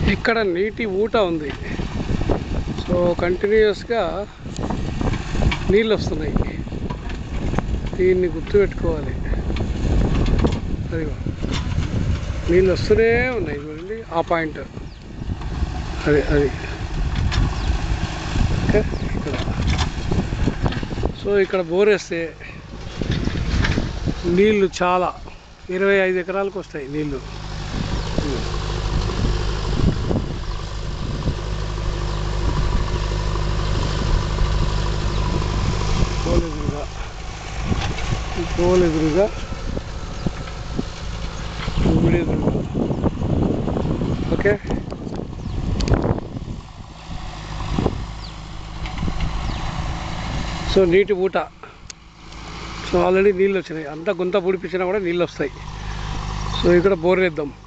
ఇక్కడ నీటి ఊట ఉంది సో కంటిన్యూస్గా నీళ్ళు వస్తున్నాయి దీన్ని గుర్తుపెట్టుకోవాలి అదిగో నీళ్ళు వస్తూనే ఉన్నాయి చూడండి ఆ పాయింట్ అది అది ఓకే ఇక్కడ సో ఇక్కడ బోర్ వేస్తే నీళ్ళు చాలా ఇరవై ఐదు ఎకరాలకు వస్తాయి నీళ్ళు పోల్ ఎదురుగా ఈ పోల్ ఎదురుగా గుడి ఎదురుగా ఓకే సో నీటి ఊట సో ఆల్రెడీ నీళ్ళు వచ్చినాయి అంతా గుంత పుడిపించినా కూడా నీళ్ళు వస్తాయి సో ఇక్కడ బోర్ వేద్దాం